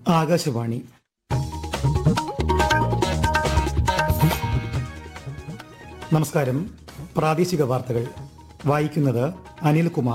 ആകാശവാണി നമസ്കാരം പ്രാദേശിക വാർത്തകൾ വായിക്കുന്നത് അനിൽകുമാർ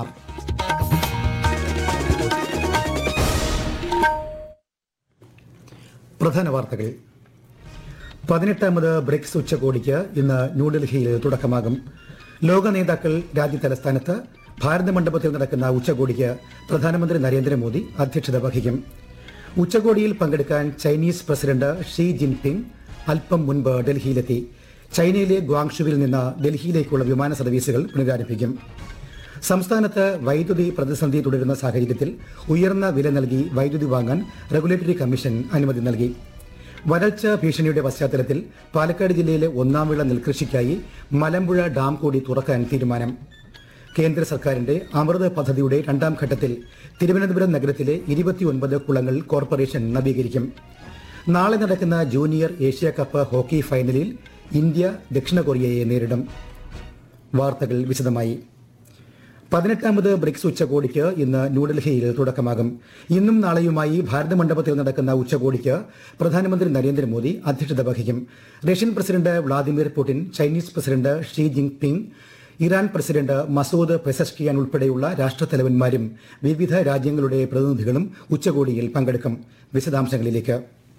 പ്രധാന വാർത്തകൾ പതിനെട്ടാമത് ബ്രിക്സ് ഉച്ചകോടിക്ക് ഇന്ന് ന്യൂഡൽഹിയിൽ തുടക്കമാകും ലോക നേതാക്കൾ രാജ്യതലസ്ഥാനത്ത് ഭാരത മണ്ഡപത്തിൽ നടക്കുന്ന ഉച്ചകോടിക്ക് പ്രധാനമന്ത്രി നരേന്ദ്രമോദി അധ്യക്ഷത വഹിക്കും ഉച്ചകോടിയിൽ പങ്കെടുക്കാൻ ചൈനീസ് പ്രസിഡന്റ് ഷീ ജിൻപിങ് അല്പം മുൻപ് ഡൽഹിയിലെത്തി ചൈനയിലെ ഗ്വാങ്ഷുവിൽ നിന്ന് ഡൽഹിയിലേക്കുള്ള വിമാന സർവീസുകൾ പുനരാരംഭിക്കും സംസ്ഥാനത്ത് വൈദ്യുതി പ്രതിസന്ധി തുടരുന്ന സാഹചര്യത്തിൽ ഉയർന്ന വില നൽകി വൈദ്യുതി വാങ്ങാൻ റെഗുലേറ്ററി കമ്മീഷൻ അനുമതി നൽകി വരൾച്ച ഭീഷണിയുടെ പശ്ചാത്തലത്തിൽ പാലക്കാട് ജില്ലയിലെ ഒന്നാം വിള നെൽകൃഷിക്കായി മലമ്പുഴ ഡാം കൂടി തുറക്കാൻ തീരുമാനം കേന്ദ്ര സർക്കാരിന്റെ അമൃത് പദ്ധതിയുടെ രണ്ടാം ഘട്ടത്തിൽ തിരുവനന്തപുരം നഗരത്തിലെ ഇരുപത്തിയൊൻപത് കുളങ്ങൾ കോർപ്പറേഷൻ നവീകരിക്കും നാളെ നടക്കുന്ന ജൂനിയർ ഏഷ്യ കപ്പ് ഹോക്കി ഫൈനലിൽ ഇന്ത്യ ദക്ഷിണ കൊറിയയെ നേരിടും വാർത്തകൾ വിശദമായി പതിനെട്ടാമത് ബ്രിക്സ് ഉച്ചകോടിക്ക് ഇന്ന് ന്യൂഡൽഹിയിൽ തുടക്കമാകും ഇന്നും നാളെയുമായി ഭാരത മണ്ഡപത്തിൽ നടക്കുന്ന ഉച്ചകോടിക്ക് പ്രധാനമന്ത്രി നരേന്ദ്രമോദി അധ്യക്ഷത വഹിക്കും Russian president Vladimir Putin Chinese president Xi Jinping Iran president Masoud Pezeshkian ഉൾപ്പെടെയുള്ള രാഷ്ട്രത്തലവന്മാരും വിവിധ രാജ്യങ്ങളുടെ പ്രതിനിധികളും ഉച്ചകോടിയിൽ പങ്കെടുക്കും വിശദാംശങ്ങളിലേക്ക്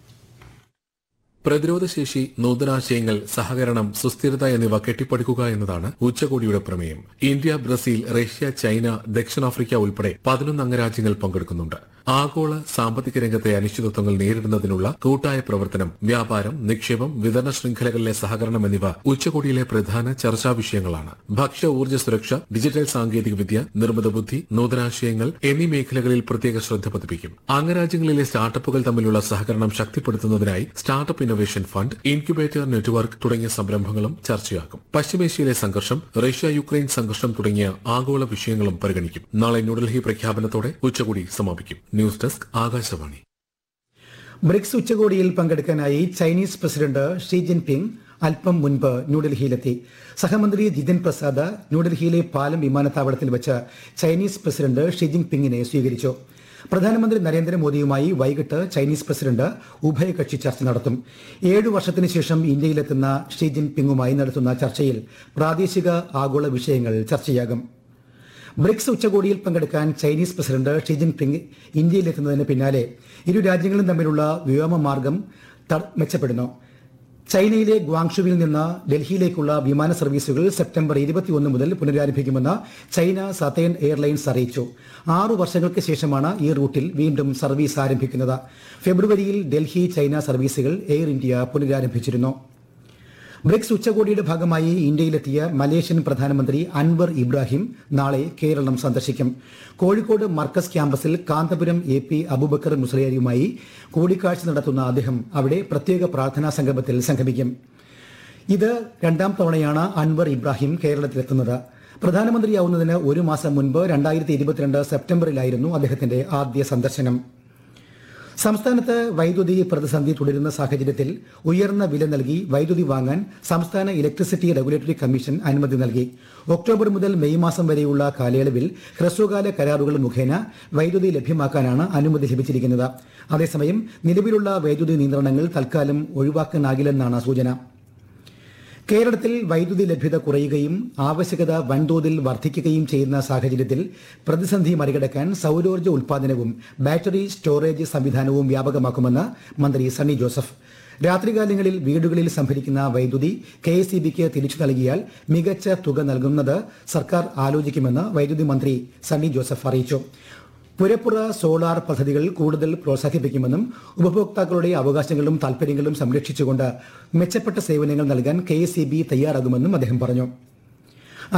പ്രതിരോധശേഷി നൂതനാശയങ്ങൾ സഹകരണം സുസ്ഥിരത എന്നിവ കെട്ടിപ്പടുക്കുക എന്നതാണ് ഉച്ചകോടിയുടെ പ്രമേയം ഇന്ത്യ ബ്രസീൽ റഷ്യ ചൈന ദക്ഷിണാഫ്രിക്ക ഉൾപ്പെടെ പതിനൊന്ന് അംഗരാജ്യങ്ങൾ പങ്കെടുക്കുന്നുണ്ട് ആഗോള സാമ്പത്തിക രംഗത്തെ അനിശ്ചിതത്വങ്ങൾ നേരിടുന്നതിനുള്ള കൂട്ടായ പ്രവർത്തനം വ്യാപാരം നിക്ഷേപം വിതരണ ശൃംഖലകളിലെ സഹകരണം എന്നിവ ഉച്ചകോടിയിലെ പ്രധാന ചർച്ചാ വിഷയങ്ങളാണ് ഭക്ഷ്യ ഊർജ്ജ സുരക്ഷ ഡിജിറ്റൽ സാങ്കേതികവിദ്യ നിർമ്മിത ബുദ്ധി നൂതനാശയങ്ങൾ എന്നീ മേഖലകളിൽ പ്രത്യേക ശ്രദ്ധ പതിപ്പിക്കും അംഗരാജ്യങ്ങളിലെ സ്റ്റാർട്ടപ്പുകൾ തമ്മിലുള്ള സഹകരണം ശക്തിപ്പെടുത്തുന്നതിനായി startup innovation fund incubator network തുടങ്ങിയ സംരംഭങ്ങളും ചർച്ചയാക്കും പശ്ചിമേഷ്യയിലെ സംഘർഷം റഷ്യ യുക്രൈൻ സംഘർഷം തുടങ്ങിയ ആഗോള വിഷയങ്ങളും പരിഗണിക്കും നാളെ ന്യൂഡൽഹി പ്രഖ്യാപനത്തോടെ ഉച്ചകോടി സമാപിക്കും ന്യൂസ് ഡെസ്ക് ആകാശവാണി ബ്രിക്സ് ഉച്ചകോടിയിൽ പങ്കെടുക്കാനായി ചൈനീസ് പ്രസിഡന്റ് ഷീ ജിൻപിങ് അല്പം മുൻപ് ന്യൂഡൽഹിയിലെത്തി സഹമന്ത്രി ജിതിൻ പ്രസാദ് ന്യൂഡൽഹിയിലെ പാലം വിമാനത്താവളത്തിൽ വെച്ച് ചൈനീസ് പ്രസിഡന്റ് ഷീ ജിൻപിങ്ങിനെ സ്വീകരിച്ചു പ്രധാനമന്ത്രി നരേന്ദ്രമോദിയുമായി വൈകിട്ട് ചൈനീസ് പ്രസിഡന്റ് ഉഭയകക്ഷി ചർച്ച നടത്തും ഏഴു വർഷത്തിന് ശേഷം ഇന്ത്യയിലെത്തുന്ന ഷീ ജിൻപിങ്ങുമായി നടത്തുന്ന ചർച്ചയിൽ പ്രാദേശിക ആഗോള വിഷയങ്ങൾ ചർച്ചയാകും ബ്രിക്സ് ഉച്ചകോടിയിൽ പങ്കെടുക്കാൻ ചൈനീസ് പ്രസിഡന്റ് ഷീ ജിൻപിങ് ഇന്ത്യയിലെത്തുന്നതിന് പിന്നാലെ ഇരു രാജ്യങ്ങളും തമ്മിലുള്ള വ്യോമമാർഗം ത- മെച്ചപ്പെടുന്നു ചൈനയിലെ ഗ്വാങ്ഷുവിൽ നിന്ന് ഡൽഹിയിലേക്കുള്ള വിമാന സർവീസുകൾ സെപ്റ്റംബർ ഇരുപത്തിയൊന്ന് മുതൽ പുനരാരംഭിക്കുമെന്ന് ചൈന സതേൺ എയർലൈൻസ് അറിയിച്ചു ആറു വർഷങ്ങൾക്ക് ശേഷമാണ് ഈ റൂട്ടിൽ വീണ്ടും സർവീസ് ആരംഭിക്കുന്നത് ഫെബ്രുവരിയിൽ ഡൽഹി ചൈന സർവീസുകൾ എയർ ഇന്ത്യ പുനരാരംഭിച്ചിരുന്നു ബ്രിക്സ് ഉച്ചകോടിയുടെ ഭാഗമായി ഇന്ത്യയിലെത്തിയ മലേഷ്യൻ പ്രധാനമന്ത്രി അൻവർ ഇബ്രാഹിം നാളെ കേരളം സന്ദർശിക്കും കോഴിക്കോട് മർക്കസ് ക്യാമ്പസിൽ കാന്തപുരം എ പി അബുബക്കർ മുസ്ലിയാരുമായി കൂടിക്കാഴ്ച നടത്തുന്ന അദ്ദേഹം അവിടെ പ്രത്യേക പ്രാർത്ഥനാ സംഗമത്തിൽ സംഗമിക്കും ഇത് രണ്ടാം തവണയാണ് അൻവർ ഇബ്രാഹിം കേരളത്തിലെത്തുന്നത് പ്രധാനമന്ത്രിയാവുന്നതിന് ഒരു മാസം മുൻപ് രണ്ടായിരത്തി ഇരുപത്തിരണ്ട് സെപ്റ്റംബറിലായിരുന്നു അദ്ദേഹത്തിന്റെ ആദ്യ സന്ദർശനം സംസ്ഥാനത്ത് വൈദ്യുതി പ്രതിസന്ധി തുടരുന്ന സാഹചര്യത്തിൽ ഉയർന്ന വില നൽകി വൈദ്യുതി വാങ്ങാൻ സംസ്ഥാന ഇലക്ട്രിസിറ്റി റെഗുലേറ്ററി കമ്മീഷൻ അനുമതി നൽകി ഒക്ടോബർ മുതൽ മെയ് മാസം വരെയുള്ള കാലയളവിൽ ഹ്രസ്വകാല കരാറുകൾ മുഖേന വൈദ്യുതി ലഭ്യമാക്കാനാണ് അനുമതി ലഭിച്ചിരിക്കുന്നത് അതേസമയം നിലവിലുള്ള വൈദ്യുതി നിയന്ത്രണങ്ങൾ തൽക്കാലം ഒഴിവാക്കാനാകില്ലെന്നാണ് സൂചന കേരളത്തിൽ വൈദ്യുതി ലഭ്യത കുറയുകയും ആവശ്യകത വൻതോതിൽ വർദ്ധിക്കുകയും ചെയ്യുന്ന സാഹചര്യത്തിൽ പ്രതിസന്ധി മറികടക്കാൻ സൌരോർജ്ജ ഉൽപാദനവും ബാറ്ററി സ്റ്റോറേജ് സംവിധാനവും വ്യാപകമാക്കുമെന്ന് മന്ത്രി സണ്ണി ജോസഫ് രാത്രികാലങ്ങളിൽ വീടുകളിൽ സംഭരിക്കുന്ന വൈദ്യുതി കെ എസ് ഇ ബിക്ക് തിരിച്ചു നൽകിയാൽ മികച്ച തുക നൽകുന്നത് സർക്കാർ ആലോചിക്കുമെന്ന് വൈദ്യുതി മന്ത്രി സണ്ണി ജോസഫ് അറിയിച്ചു പുരപ്പുറ സോളാർ പദ്ധതികൾ കൂടുതൽ പ്രോത്സാഹിപ്പിക്കുമെന്നും ഉപഭോക്താക്കളുടെ അവകാശങ്ങളും താൽപര്യങ്ങളും സംരക്ഷിച്ചുകൊണ്ട് മെച്ചപ്പെട്ട സേവനങ്ങൾ നൽകാൻ കെ തയ്യാറാകുമെന്നും അദ്ദേഹം പറഞ്ഞു